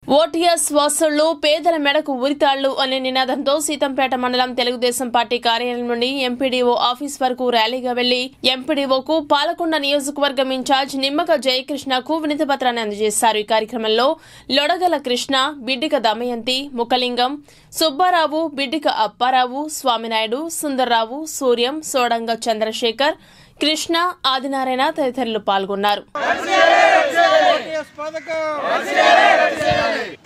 OTS వసూళ్లు పేదల మెడకు ఉరితాళ్లు అనే నినాదంతో సీతంపేట మండలం తెలుగుదేశం పార్టీ కార్యాలయం నుండి ఎంపీడీఓ ఆఫీస్ వరకు ర్యాలీగా వెళ్లి ఎంపీడీఓకు పాలకొండ నియోజకవర్గం ఇన్ఛార్జ్ నిమ్మక జయకృష్ణకు వినతి పత్రాన్ని అందజేశారు ఈ కార్యక్రమంలో లొడగల కృష్ణ బిడ్డిక దమయంతి ముఖలింగం సుబ్బారావు బిడ్డిక అప్పారావు స్వామినాయుడు సుందర్రావు సూర్యం సోడంగ చంద్రశేఖర్ కృష్ణ ఆదినారాయణ తదితరులు పాల్గొన్నారు ఓటీఎస్ పథకం